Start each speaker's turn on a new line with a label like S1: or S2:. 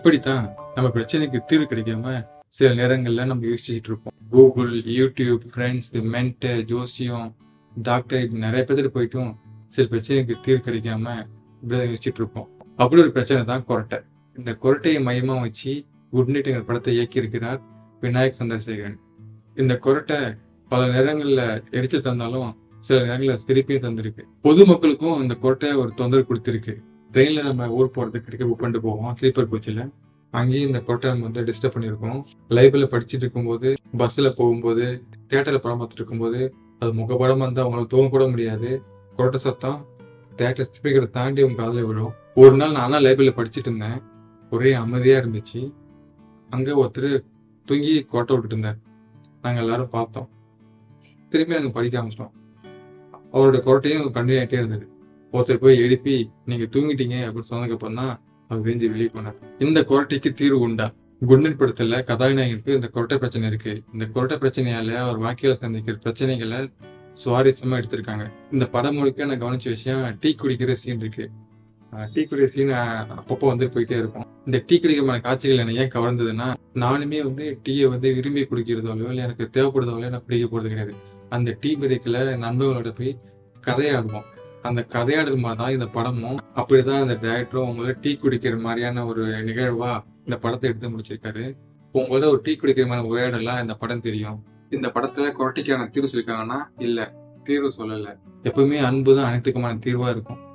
S1: இப்படித்தான் நம்ம பிரச்சனைக்கு தீர்வு கிடைக்காம சில நேரங்கள்ல நம்ம யோசிச்சுட்டு இருப்போம் கூகுள் யூடியூப் ஃப்ரெண்ட்ஸ் மென்ட ஜோசியம் டாக்டர் இப்படி நிறைய பேர்த்துட்டு போயிட்டும் சில பிரச்சனைக்கு தீர்வு கிடைக்காம இப்படிதான் யோசிச்சுட்டு இருப்போம் அப்படி ஒரு பிரச்சனை தான் கொரட்டை இந்த கொரட்டையை மையமா வச்சு குட் நைட்டுங்கிற படத்தை இயக்கி இருக்கிறார் விநாயக் சந்திரசேகரன் இந்த கொரட்டை பல நேரங்கள்ல எடுத்து தந்தாலும் சில நேரங்கள்ல திருப்பியும் தந்திருக்கு பொதுமக்களுக்கும் இந்த கொரட்டை ஒரு தொந்தரவு கொடுத்திருக்கு ட்ரெயின்ல நம்ம ஊர் போறதுக்கு கிடைக்க புக் பண்ணிட்டு போவோம் ஸ்லீப்பர் கோச்சில் அங்கேயும் இந்த கொரட்டை நம்ம வந்து டிஸ்டர்ப் பண்ணியிருக்கோம் லைப்ரரியில படிச்சுட்டு இருக்கும்போது பஸ்ல போகும்போது தேட்டர்ல படம் பார்த்துட்டு இருக்கும்போது அது முகப்படமா இருந்தா அவங்களால தூங்க கூட முடியாது கொரட்டை சத்தம் தேட்டர் ஸ்பீக்கரை தாண்டி உங்க காதுல விடும் ஒரு நாள் நானா லைப்ரரியில படிச்சுட்டு இருந்தேன் ஒரே அமைதியா இருந்துச்சு அங்க ஒருத்தர் தூங்கி கொட்டை விட்டுட்டு இருந்தார் நாங்க எல்லாரும் பார்த்தோம் திரும்பி அங்க படிக்க ஆரம்பிச்சிட்டோம் அவருடைய கொரட்டையும் கண்டினியூ ஆகிட்டே இருந்தது ஒருத்தர் போய் எழுப்பி நீங்க தூங்கிட்டீங்க அப்படின்னு சொன்னதுக்கு அப்புறம் தான் அவர் தெரிஞ்சு வெளியே போனார் இந்த கொரட்டைக்கு தீர்வு உண்டா குட்நைட் படத்துல கதாநாயகனுக்கு இந்த கொரட்டை பிரச்சனை இருக்கு இந்த கொரட்டை பிரச்சனையால அவர் வாழ்க்கையில சந்திக்கிற பிரச்சனைகளை சுவாரஸ்யமா எடுத்திருக்காங்க இந்த படம் முழுக்க நான் கவனிச்ச விஷயம் டீ குடிக்கிற சீன் இருக்கு அஹ் டீ குடிக்கிற சீன் அப்பப்போ வந்து போயிட்டே இருக்கும் இந்த டீ குடிக்கிறமான காட்சிகள் என்ன ஏன் கவர்ந்ததுன்னா நானுமே வந்து டீயை வந்து விரும்பி குடிக்கிறதாலோ இல்லை எனக்கு தேவைப்படுறதாலோ நான் குடிக்க போறது கிடையாது அந்த டீ பிரேக்கில் நண்பர்களோட போய் கதையாடுவோம் அந்த கதையாடுறது மாதிரி தான் இந்த படமும் அப்படிதான் அந்த டேரக்டரும் உங்களை டீ குடிக்கிற மாதிரியான ஒரு நிகழ்வா இந்த படத்தை எடுத்து முடிச்சிருக்காரு உங்களோட ஒரு டீ குடிக்கிற மாதிரி உரையாடலா இந்த படம் தெரியும் இந்த படத்துல கொரட்டைக்கான தீர்வு சொல்லிருக்காங்கன்னா இல்ல தீர்வு சொல்லல எப்பவுமே அன்பு தான் அனைத்துக்குமான தீர்வா இருக்கும்